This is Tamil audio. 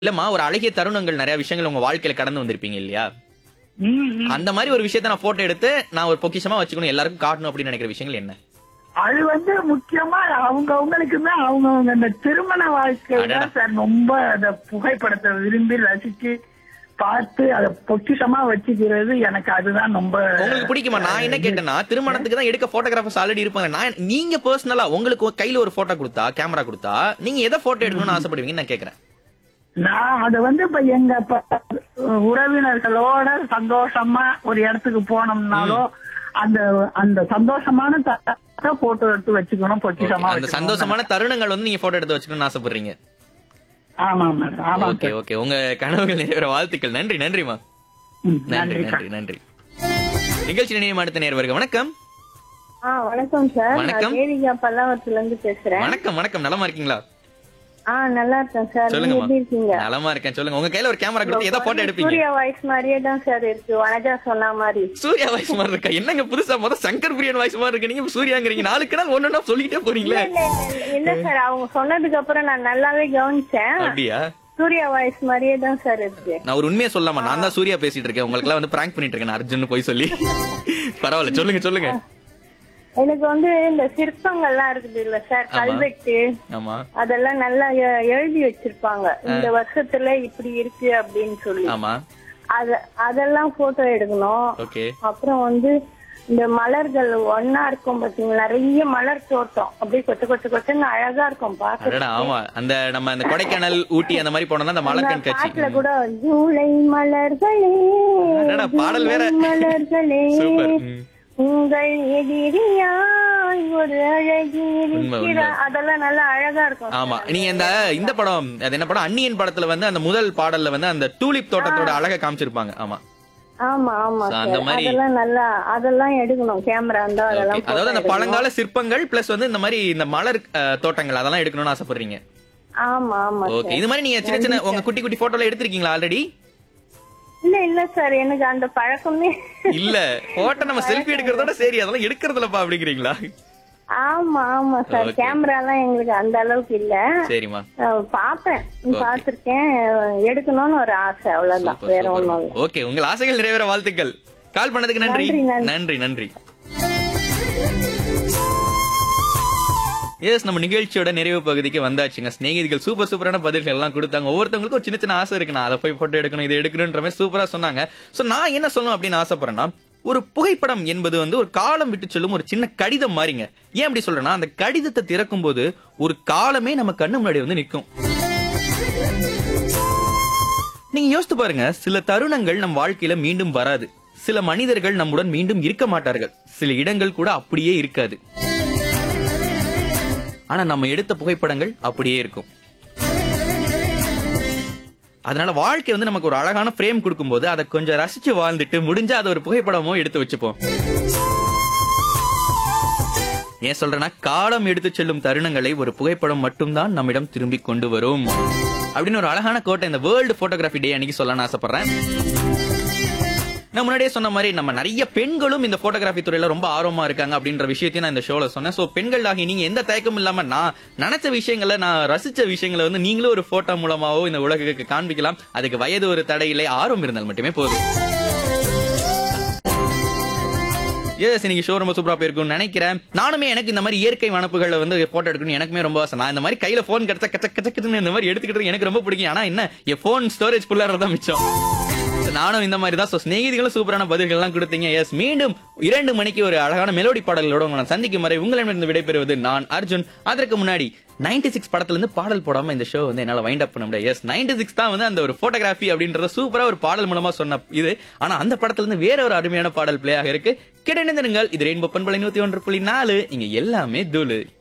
இல்லம்மா ஒரு அழகிய தருணங்கள் நிறைய விஷயங்கள் உங்க வாழ்க்கையில கடந்து வந்திருப்பீங்க இல்லையா ம், ம். அந்த மாதிரி ஒரு விஷயத்த நான் போட்டோ எடுத்து நான் ஒரு பொக்கிஷமா வச்சுக்கணும் எல்லாருக்கும் காட்டணும் அப்படின்னு நினைக்கிற விஷயங்கள் என்ன அது வந்து முக்கியமா அவங்க அவங்களுக்குமே அவங்கவுங்க இந்த திருமண வாழ்க்கையில அடடா. சார் ரொம்ப அந்த புகைப்படத்தை விரும்பி ரசிச்சு பார்த்து அதை பொக்கிஷமா வச்சுக்கிறது எனக்கு அதுதான் ரொம்ப உங்களுக்கு பிடிக்குமா நான் என்ன கேட்டேன்னா திருமணத்துக்கு தான் எடுக்க போட்டோகிராஃபர்ஸ் ஆல்ரெடி இருப்பாங்க நான் நீங்க பர்சனலா உங்களுக்கு ஒரு கையில ஒரு போட்டோ கொடுத்தா கேமரா கொடுத்தா நீங்க எதை போட்டோ எடுக்கணும்னு ஆசைப்படுவீங்கன்னு நான் கேக்குறேன் நான் அதை வந்து இப்ப எங்க ப- உறவினர்களோட சந்தோஷமா ஒரு இடத்துக்கு போனோம்னாலோ அந்த அந்த சந்தோஷமான போட்டோ எடுத்து வச்சுக்கணும் பொக்கிஷமா அந்த வச்சுக்கணும். சந்தோஷமான தருணங்கள் வந்து நீங்க போட்டோ எடுத்து வச்சுக்கணும்னு ஆசைப்படுறீங்க ஆமா மேடம் ஆமா ஓகே ஓகே உங்க கனவுகள் நிறைவேற வாழ்த்துக்கள் நன்றி நன்றிமா ம், நன்றி நன்றி சார் நன்றி நன்றி நிகழ்ச்சி நினைவு அடுத்த நேர்வர்கள் வணக்கம் ஆ வணக்கம் சார் வணக்கம். நான் தேவிகா பல்லாவரத்துல இருந்து பேசுறேன் வணக்கம் வணக்கம் நலமா இருக்கீங்களா ஆ நல்லா இருக்கேன் சார் நீங்க சொல்லுங்கம்மா எப்படி இருக்கீங்க நலமா இருக்கேன் சொல்லுங்க உங்க கையில ஒரு கேமரா கொடுத்து எதை போட்டோ எடுப்பீங்க சூர்யா வாய்ஸ் மாதிரியே தான் சார் இருக்கு வனஜா சொன்ன மாதிரி சூர்யா வாய்ஸ் மாதிரி இருக்கா என்னங்க புதுசா முத சங்கர் பிரியன் வாய்ஸ் மாதிரி இருக்கு நீங்க சூர்யாங்கிறீங்க நாளுக்கு நாள் ஒன்னொன்னா சொல்லிட்டே போறீங்களே இல்ல, இல்ல, இல்ல, இல்ல சார் அவங்க சொன்னதுக்கு அப்புறம் நான் நல்லாவே கவனிச்சேன் அப்படியா சூர்யா வாய்ஸ் மாதிரியே தான் சார் இருக்கு நான் ஒரு உண்மையை சொல்லாமா நான் தான் சூர்யா பேசிட்டு இருக்கேன் உங்களுக்கு எல்லாம் வந்து பிராங்க் பண்ணிட்டு இருக்கேன் நான் அர்ஜுன் போய் சொல்லி பரவாயில்ல சொல்லுங்க சொல்லுங்க எனக்கு வந்து இந்த சிற்பங்கள்லாம் இருக்குது இல்ல சார் கல்வெட்டு ஆமா அதெல்லாம் நல்லா எ- எழுதி வச்சிருப்பாங்க இந்த வருஷத்துல இப்படி இருக்கு அப்படின்னு சொல்லி ஆமா அத அதெல்லாம் போட்டோ எடுக்கணும் ஓகே அப்புறம் வந்து இந்த மலர்கள் ஒன்னா இருக்கும் பாத்தீங்களா நிறைய மலர் தோட்டம் அப்படியே கொத்து கொத்து கொத்துன்னு அழகா இருக்கும் பாக்க அடடா ஆமா அந்த நம்ம அந்த கொடைக்கானல் ஊட்டி அந்த மாதிரி போனோம்னா அந்த மலர் கண்காட்சி பாட்டுல கூட ஜூலை மலர்களே அடடா, பாடல் வேற. ஜூலை மலர்களே சூப்பர் ம். உங்கள் எதிரியாய் ஒரு அழகி உண்மை, இருக்கிறார் அதெல்லாம் நல்லா அழகா இருக்கும் ஆமா நீங்க இந்த இந்த படம் அது என்ன படம் அன்னியன் படத்துல வந்து அந்த முதல் பாடல்ல வந்து அந்த டூலிப் தோட்டத்தோட அழகை காமிச்சிருப்பாங்க ஆமா ஆமா ஆமா So, அந்த சார் மாதிரி- அதெல்லாம் நல்லா அதெல்லாம் எடுக்கணும் கேமரா இருந்தா Okay. அதெல்லாம் அதாவது photo அந்த எடுக்கணும். பழங்கால சிற்பங்கள் பிளஸ் வந்து இந்த மாதிரி இந்த மலர் அஹ், தோட்டங்கள் அதெல்லாம் எடுக்கணும்னு ஆசைப்படுறீங்க ஆமா ஆமா ஓகே இது மாதிரி நீங்க சின்ன சின்ன உங்க குட்டி குட்டி போட்டோல எடுத்திருக்கீங்களா ஆல்ரெடி இல்ல இல்ல சார் எனக்கு அந்த பழக்கமே இல்ல போட்டோ நம்ம செல்ஃபி எடுக்கிறதோட சரி அதெல்லாம் எடுக்கிறதுலப்பா அப்படிங்கிறீங்களா ஆமா ஆமா சார் Okay. கேமரா எல்லாம் எங்களுக்கு அந்த அளவுக்கு இல்ல சரிம்மா அஹ் பாப்பேன் பாத்திருக்கேன் எடுக்கணும்னு ஒரு ஆசை அவ்வளவுதான் வேற ஒண்ணும் இல்ல ஓகே உங்கள் ஆசைகள் நிறைவேற வாழ்த்துக்கள் கால் பண்ணதுக்கு நன்றி நன்றி, நன்றி. நன்றி நன்றி எஸ் நம்ம நிகழ்ச்சியோட நிறைவு பகுதிக்கு வந்தாச்சுங்க சிநேகிதிகள் சூப்பர் சூப்பரான பதில்கள் எல்லாம் கொடுத்தாங்க ஒவ்வொருத்தவங்களுக்கும் ஒரு சின்ன சின்ன ஆசை இருக்கு நான் அதை போய் போட்டோ எடுக்கணும் இதை எடுக்கணும்ன்ற மாதிரி சூப்பரா சொன்னாங்க சோ நான் என்ன சொல்லணும் அப்படின்னு ஆசைப்படுறேன்னா ஒரு புகைப்படம் என்பது வந்து ஒரு காலம் விட்டு செல்லும் ஒரு சின்ன கடிதம் மாதிரிங்க ஏன் அப்படி சொல்றேன்னா அந்த கடிதத்தை திறக்கும் போது ஒரு காலமே நம்ம கண்ணு முன்னாடி வந்து நிற்கும் நீங்க யோசித்து பாருங்க சில தருணங்கள் நம் வாழ்க்கையில மீண்டும் வராது சில மனிதர்கள் நம்முடன் மீண்டும் இருக்க மாட்டார்கள் சில இடங்கள் கூட அப்படியே இருக்காது ஆனா நம்ம எடுத்த புகைப்படங்கள் அப்படியே இருக்கும் அதனால வாழ்க்கை வந்து நமக்கு ஒரு அழகான ஃப்ரேம் கொடுக்கும்போது அதை கொஞ்சம் ரசிச்சு வாழ்ந்துட்டு முடிஞ்சா அதை ஒரு புகைப்படமோ எடுத்து வச்சுப்போம் ஏன் சொல்றேன்னா காலம் எடுத்து செல்லும் தருணங்களை ஒரு புகைப்படம் மட்டும்தான் நம்மிடம் திரும்பி கொண்டு வரும் அப்படின்னு ஒரு அழகான கோட்டை இந்த வேர்ல்டு போட்டோகிராஃபி டே அன்னைக்கு சொல்லணும்னு ஆசைப்படுறேன் நான் முன்னாடியே சொன்ன மாதிரி நம்ம நிறைய பெண்களும் இந்த போட்டோகிராஃபி துறையில ரொம்ப ஆர்வமா இருக்காங்க அப்படின்ற விஷயத்தையும் நான் இந்த ஷோல சொன்னேன் சோ பெண்கள் ஆகி நீங்க எந்த தயக்கமும் இல்லாம நான் நினைச்ச விஷயங்களை நான் ரசிச்ச விஷயங்களை வந்து நீங்களும் ஒரு போட்டோ மூலமாவோ இந்த உலகுக்கு காண்பிக்கலாம் அதுக்கு வயது ஒரு தடை இல்லை ஆர்வம் இருந்தால் மட்டுமே போதும் எஸ் இன்னைக்கு ஷோ ரொம்ப சூப்பரா போயிருக்கும்னு நினைக்கிறேன் நானுமே எனக்கு இந்த மாதிரி இயற்கை வனப்புகளை வந்து போட்டோ எடுக்கணும் எனக்குமே ரொம்ப ஆசை நான் இந்த மாதிரி கையில போன் கிடைச்சா கச்ச கச்சக்குன்னு இந்த மாதிரி எடுத்துக்கிட்டு எனக்கு ரொம்ப பிடிக்கும் ஆனா என்ன என் போன் ஸ்டோரேஜ் ஃபுல்லா தான் மிச்சம் நானும் இந்த மாதிரி தான் ஸோ ஸ்நேகிதிகளும் சூப்பரான பதில்கள்லாம் கொடுத்தீங்க எஸ் மீண்டும் இரண்டு மணிக்கு ஒரு அழகான மெலோடி பாடல்களோட உங்களை நான் சந்திக்கும் வரை உங்களிடமிருந்து விடைபெறுவது நான் அர்ஜுன் அதற்கு முன்னாடி 96 சிக்ஸ் படத்துல இருந்து பாடல் போடாம இந்த ஷோ வந்து என்னால வைண்ட் அப் பண்ண முடியாது எஸ் 96 சிக்ஸ் தான் வந்து அந்த ஒரு போட்டோகிராஃபி அப்படின்றத சூப்பரா ஒரு பாடல் மூலமா சொன்ன இது ஆனா அந்த படத்துல இருந்து வேற ஒரு அருமையான பாடல் பிளே ஆக இருக்கு கிடைந்திருங்கள் இது ரெயின்போ பண்பலை நூத்தி ஒன்று புள்ளி நாலு இங்க எல்லாமே தூளு